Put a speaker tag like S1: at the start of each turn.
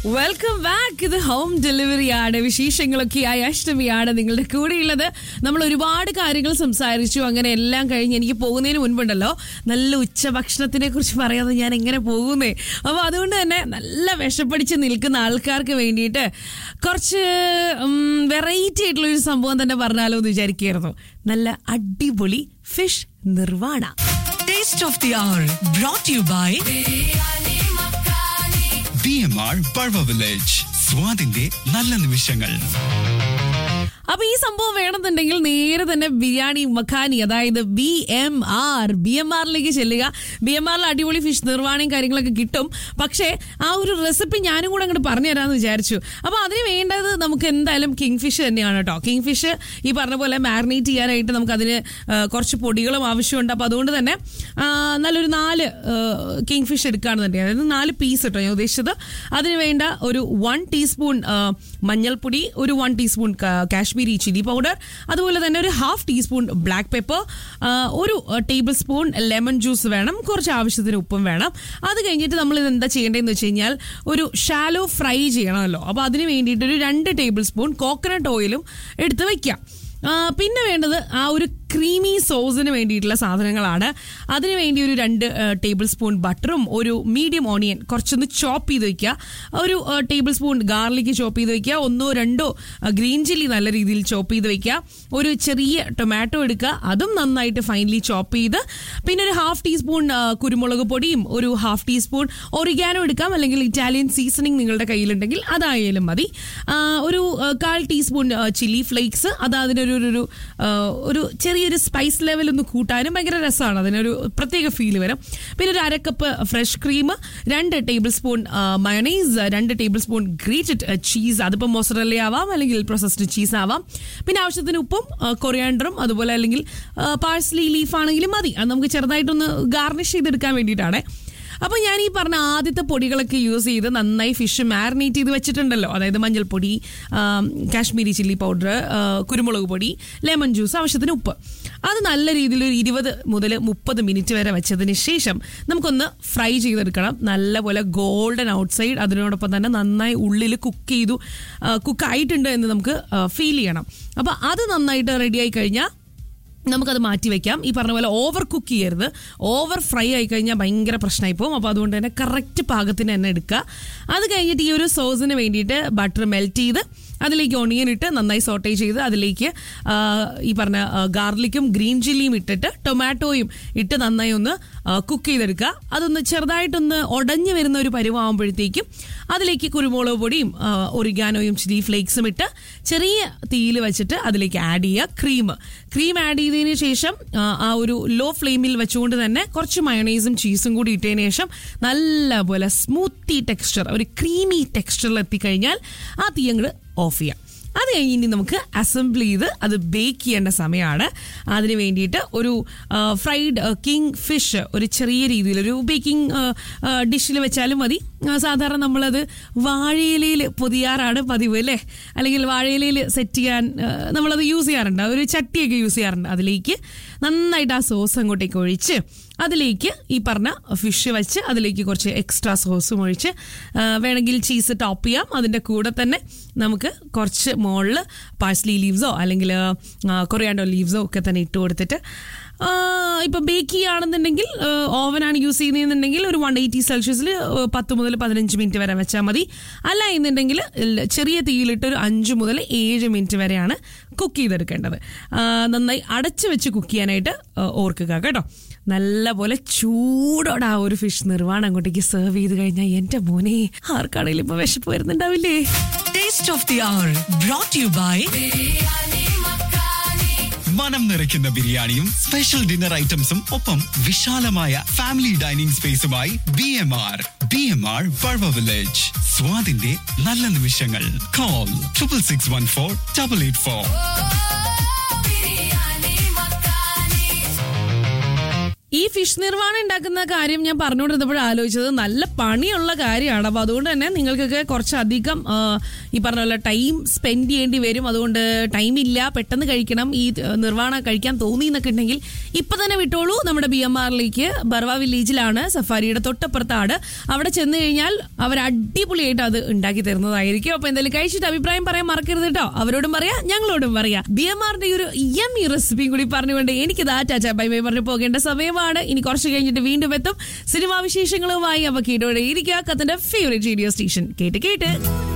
S1: welcome back ഇത് home delivery ആണ് വിശേഷങ്ങളൊക്കെയായി അഷ്ടമിയാണ് നിങ്ങളുടെ കൂടെയുള്ളത് നമ്മൾ ഒരുപാട് കാര്യങ്ങൾ സംസാരിച്ചു അങ്ങനെ എല്ലാം കഴിഞ്ഞ് എനിക്ക് പോകുന്നതിന് മുൻപുണ്ടല്ലോ നല്ല ഉച്ചഭക്ഷണത്തിനെ കുറിച്ച് പറയാതെ ഞാൻ എങ്ങനെ പോകുന്നേ അപ്പോൾ അതുകൊണ്ട് തന്നെ നല്ല വിഷപ്പടിച്ച് നിൽക്കുന്ന ആൾക്കാർക്ക് വേണ്ടിയിട്ട് കുറച്ച് വെറൈറ്റി ആയിട്ടുള്ള ഒരു സംഭവം തന്നെ പറഞ്ഞാലോ എന്ന് വിചാരിക്കുകയായിരുന്നു നല്ല അടിപൊളി fish nirvana
S2: Taste of the Hour brought to you by
S3: B M R Parva village സ്വാദിന്റെ നല്ല നിമിഷങ്ങൾ
S1: അപ്പൊ ഈ സംഭവം വേണമെന്നുണ്ടെങ്കിൽ നേരെ തന്നെ ബിരിയാണി മഖാനി അതായത് B M R B M ആറിലേക്ക് ചെല്ലുക ബി എം ആറിൽ അടിപൊളി ഫിഷ് നിർവ്വാണയും കാര്യങ്ങളൊക്കെ കിട്ടും പക്ഷേ ആ ഒരു റെസിപ്പി ഞാനും കൂടെ അങ്ങോട്ട് പറഞ്ഞു തരാമെന്ന് വിചാരിച്ചു അപ്പൊ അതിന് വേണ്ടത് നമുക്ക് എന്തായാലും കിങ് ഫിഷ് തന്നെയാണ് കേട്ടോ കിങ് ഫിഷ് ഈ പറഞ്ഞ പോലെ മാരിനേറ്റ് ചെയ്യാനായിട്ട് നമുക്ക് അതിന് ആ, കുറച്ച് പൊടികളും ആവശ്യമുണ്ട് അപ്പൊ അതുകൊണ്ട് തന്നെ ആ, നല്ലൊരു നാല് കിങ് ഫിഷ് എടുക്കുകയാണെന്നുണ്ടെങ്കിൽ അതായത് നാല് പീസ് കേട്ടോ ഞാൻ ഉദ്ദേശിച്ചത് അതിന് വേണ്ട ഒരു വൺ ടീസ്പൂൺ മഞ്ഞൾപ്പൊടി ഒരു one teaspoon Kashmiri chilli powder അതുപോലെ തന്നെ ഒരു ഹാഫ് ടീസ്പൂൺ ബ്ലാക്ക് പെപ്പർ ഒരു ടേബിൾ സ്പൂൺ ലെമൺ ജ്യൂസ് വേണം കുറച്ച് ആവശ്യത്തിന് ഉപ്പും വേണം അത് കഴിഞ്ഞിട്ട് നമ്മൾ ഇത് എന്താ ചെയ്യേണ്ടതെന്ന് വെച്ച് കഴിഞ്ഞാൽ ഒരു ഷാലോ ഫ്രൈ ചെയ്യണമല്ലോ അപ്പോൾ അതിന് വേണ്ടിയിട്ട് ഒരു രണ്ട് ടേബിൾ സ്പൂൺ കോക്കനട്ട് ഓയിലും എടുത്ത് വയ്ക്കാം ആ, പിന്നെ വേണ്ടത് ആ ഒരു ക്രീമി സോസിന് വേണ്ടിയിട്ടുള്ള സാധനങ്ങളാണ് അതിന് വേണ്ടി ഒരു രണ്ട് ടേബിൾ സ്പൂൺ ബട്ടറും ഒരു മീഡിയം ഓണിയൻ കുറച്ചൊന്ന് ചോപ്പ് ചെയ്ത് വെക്കുക ഒരു ടേബിൾ സ്പൂൺ ഗാർലിക് ചോപ്പ് ചെയ്ത് വെക്കുക ഒന്നോ രണ്ടോ ഗ്രീൻ ചില്ലി നല്ല രീതിയിൽ ചോപ്പ് ചെയ്ത് വെക്കുക ഒരു ചെറിയ ടൊമാറ്റോ എടുക്കുക അതും നന്നായിട്ട് ഫൈനലി ചോപ്പ് ചെയ്ത് പിന്നെ ഒരു ഹാഫ് ടീസ്പൂൺ കുരുമുളക് പൊടിയും ഒരു ഹാഫ് ടീസ്പൂൺ ഒറിഗാനോ എടുക്കാം അല്ലെങ്കിൽ ഇറ്റാലിയൻ സീസണിങ് നിങ്ങളുടെ കയ്യിലുണ്ടെങ്കിൽ അതായാലും മതി ആ, ഒരു ആ, കാൽ ടീസ്പൂൺ ചില്ലി ഫ്ലേക്സ് അത് അതിനൊരു ഒരു- ഒരു ആ, ഒരു ചെറിയൊരു സ്പൈസ് ലെവൽ ഒന്ന് കൂട്ടാനും ഭയങ്കര രസമാണ് അതിനൊരു പ്രത്യേക ഫീൽ വരും പിന്നെ ഒരു അരക്കപ്പ് ഫ്രഷ് ക്രീം രണ്ട് ടേബിൾ സ്പൂൺ മയണൈസ് രണ്ട് ടേബിൾ സ്പൂൺ ഗ്രേറ്റഡ് ചീസ് അതിപ്പോൾ മൊസറല്ല ആവാം അല്ലെങ്കിൽ പ്രോസസ്ഡ് ചീസ് ആവാം പിന്നെ ആവശ്യത്തിന് ഉപ്പും കൊറിയാണ്ടറും അതുപോലെ അല്ലെങ്കിൽ പാഴ്സലി ലീഫ് ആണെങ്കിലും മതി അത് നമുക്ക് ചെറുതായിട്ടൊന്ന് ഗാർണിഷ് ചെയ്തെടുക്കാൻ വേണ്ടിയിട്ടാണ് അപ്പോൾ ഞാൻ ഈ പറഞ്ഞ ആദ്യത്തെ പൊടികളൊക്കെ യൂസ് ചെയ്ത് നന്നായി ഫിഷ് മാരിനേറ്റ് ചെയ്ത് വെച്ചിട്ടുണ്ടല്ലോ അതായത് മഞ്ഞൾപ്പൊടി ആം, കാശ്മീരി ചില്ലി പൗഡർ ആ, കുരുമുളക് പൊടി ലെമൺ ജ്യൂസ് ആവശ്യത്തിന് ഉപ്പ് അത് നല്ല രീതിയിൽ ഒരു ഇരുപത് മുതൽ മുപ്പത് മിനിറ്റ് വരെ വെച്ചതിന് ശേഷം നമുക്കൊന്ന് ഫ്രൈ ചെയ്തെടുക്കണം നല്ലപോലെ ഗോൾഡൻ ഔട്ട് സൈഡ് അതിനോടൊപ്പം തന്നെ നന്നായി ഉള്ളിൽ കുക്ക് ചെയ്തു കുക്ക് ആയിട്ടുണ്ട് എന്ന് നമുക്ക് ഫീൽ ചെയ്യണം അപ്പോൾ അത് നന്നായിട്ട് റെഡിയായി കഴിഞ്ഞാൽ നമുക്കത് മാറ്റി വെക്കാം ഈ പറഞ്ഞ പോലെ ഓവർ കുക്ക് ചെയ്യരുത് ഓവർ ഫ്രൈ ആയി കഴിഞ്ഞാൽ ഭയങ്കര പ്രശ്നമായി പോകും അപ്പോൾ അതുകൊണ്ട് തന്നെ കറക്റ്റ് പാകത്തിന് തന്നെ എടുക്കുക അത് കഴിഞ്ഞിട്ട് ഈ ഒരു സോസിന് വേണ്ടിയിട്ട് ബട്ടർ മെൽറ്റ് ചെയ്ത് അതിലേക്ക് ഒണിയൻ ഇട്ട് നന്നായി സോട്ടേ ചെയ്ത് അതിലേക്ക് ആ, ഈ പറഞ്ഞ ഗാർലിക്കും ഗ്രീൻ ചില്ലിയും ഇട്ടിട്ട് ടൊമാറ്റോയും ഇട്ട് നന്നായി ഒന്ന് കുക്ക് ചെയ്തെടുക്കുക അതൊന്ന് ചെറുതായിട്ടൊന്ന് ഉടഞ്ഞു വരുന്ന ഒരു പരുവാകുമ്പോഴത്തേക്കും അതിലേക്ക് കുരുമുളക് പൊടിയും ആ, ഒറിഗാനോയും ചില്ലി ഫ്ലേക്സും ഇട്ട് ചെറിയ തീയിൽ വെച്ചിട്ട് അതിലേക്ക് ആഡ് ചെയ്യുക ക്രീം ക്രീം ആഡ് ചെയ്തതിന് ശേഷം ആ, ആ ഒരു ലോ ഫ്ലെയിമിൽ വെച്ചുകൊണ്ട് തന്നെ കുറച്ച് മയണൈസും ചീസും കൂടി ഇട്ടതിന് ശേഷം നല്ലപോലെ സ്മൂത്തി ടെക്സ്ചർ ഒരു ക്രീമി ടെക്സ്ചറിൽ എത്തിക്കഴിഞ്ഞാൽ ആ തീ അങ്ങോട്ട് ഓഫ് ചെയ്യാം അത് കഴിഞ്ഞ് ഇനി നമുക്ക് അസംബിൾ ചെയ്ത് അത് ബേക്ക് ചെയ്യേണ്ട സമയമാണ് അതിന് വേണ്ടിയിട്ട് ഒരു ഫ്രൈഡ് കിങ് ഫിഷ് ഒരു ചെറിയ രീതിയിൽ ഒരു ബേക്കിംഗ് ഡിഷിൽ വെച്ചാലും മതി ആ, സാധാരണ നമ്മളത് വാഴയിലയിൽ പൊതിയാറാണ് പതിവ് അല്ലേ അല്ലെങ്കിൽ വാഴയിലയിൽ സെറ്റ് ചെയ്യാൻ ആ, നമ്മളത് യൂസ് ചെയ്യാറുണ്ട് ഒരു ചട്ടിയൊക്കെ യൂസ് ചെയ്യാറുണ്ട് അതിലേക്ക് നന്നായിട്ട് ആ സോസ് അങ്ങോട്ടേക്ക് ഒഴിച്ച് അതിലേക്ക് ഈ പറഞ്ഞ ഫിഷ് വെച്ച് അതിലേക്ക് കുറച്ച് എക്സ്ട്രാ സോസും ഒഴിച്ച് ആ, വേണമെങ്കിൽ ചീസ് ടോപ്പ് ചെയ്യാം അതിൻ്റെ കൂടെ തന്നെ നമുക്ക് കുറച്ച് മുകളിൽ പാഴ്സ്ലി ലീവ്സോ അല്ലെങ്കിൽ കൊറിയാണ്ടോ ലീവ്സോ ഒക്കെ തന്നെ ഇട്ട് കൊടുത്തിട്ട് ആ, ഇപ്പം ബേക്ക് ചെയ്യുകയാണെന്നുണ്ടെങ്കിൽ ഓവനാണ് യൂസ് ചെയ്യുന്നതെന്നുണ്ടെങ്കിൽ ഒരു വൺ എയ്റ്റി സെൽഷ്യസിൽ പത്ത് മുതൽ പതിനഞ്ച് മിനിറ്റ് വരെ വെച്ചാൽ മതി അല്ല എന്നുണ്ടെങ്കിൽ ഇല്ല, ചെറിയ തീയിലിട്ട് ഒരു അഞ്ച് മുതൽ ഏഴ് മിനിറ്റ് വരെയാണ് കുക്ക് ചെയ്തെടുക്കേണ്ടത് ആ, നന്നായി അടച്ച് വെച്ച് കുക്ക് ചെയ്യാനായിട്ട് ആ, ഓർക്കുക കേട്ടോ നല്ലപോലെ ചൂടോടെ ആ ഒരു ഫിഷ് നിർവ്വാണം അങ്ങോട്ടേക്ക് സെർവ് ചെയ്ത് കഴിഞ്ഞാൽ എൻ്റെ മോനെ ആർക്കാണെങ്കിലും ഇപ്പൊ വിശപ്പ് വരുന്നുണ്ടാവില്ലേ
S2: Taste of the Hour brought to you by
S3: മനം നിറയ്ക്കുന്ന ബിരിയാണിയും സ്പെഷ്യൽ ഡിന്നർ ഐറ്റംസും ഒപ്പം വിശാലമായ ഫാമിലി ഡൈനിങ് സ്പേസുമായി B M R B M R Parva village സ്വാദിന്റെ നല്ല നിമിഷങ്ങൾ call triple six one four double eight four
S1: ഈ ഫിഷ് നിർവ്വാണം ഉണ്ടാക്കുന്ന കാര്യം ഞാൻ പറഞ്ഞുകൊണ്ടിരുന്നപ്പോൾ ആലോചിച്ചത് നല്ല പണിയുള്ള കാര്യമാണ് അപ്പൊ അതുകൊണ്ട് തന്നെ നിങ്ങൾക്കൊക്കെ കുറച്ചധികം ആ, ഈ പറഞ്ഞ പോലെ ടൈം സ്പെൻഡ് ചെയ്യേണ്ടി വരും അതുകൊണ്ട് ടൈം ഇല്ല പെട്ടെന്ന് കഴിക്കണം ഈ ആ, നിർവ്വാണം കഴിക്കാൻ തോന്നി എന്നൊക്കെ ഉണ്ടെങ്കിൽ ഇപ്പൊ തന്നെ വിട്ടോളൂ നമ്മുടെ ബി എം ആറിലേക്ക് ബർവ വില്ലേജിലാണ് സഫാരിയുടെ തൊട്ടപ്പുറത്താണ് അവിടെ ചെന്ന് കഴിഞ്ഞാൽ അവർ അടിപൊളിയായിട്ട് അത് ഉണ്ടാക്കി തരുന്നതായിരിക്കും അപ്പൊ എന്തായാലും കഴിച്ചിട്ട് അഭിപ്രായം പറയാൻ മറക്കരുത് കേട്ടോ അവരോടും പറയാ ഞങ്ങളോടും പറയാ ബി എം ആറിന്റെ ഈ ഒരു യമ്മി റെസിപ്പിയും കൂടി പറഞ്ഞുകൊണ്ട് എനിക്ക് ദാറ്റാച്ച ബൈ ബൈ പറഞ്ഞു പോകേണ്ട സമയമാണ് ഇനി കുറച്ച് കഴിഞ്ഞിട്ട് വീണ്ടും എത്തും സിനിമാ വിശേഷങ്ങളുമായി അവ കേട്ടോടെ ഇരിക്കുക കത്തിന്റെ ഫേവറേറ്റ് റേഡിയോ സ്റ്റേഷൻ കേട്ട് കേട്ട്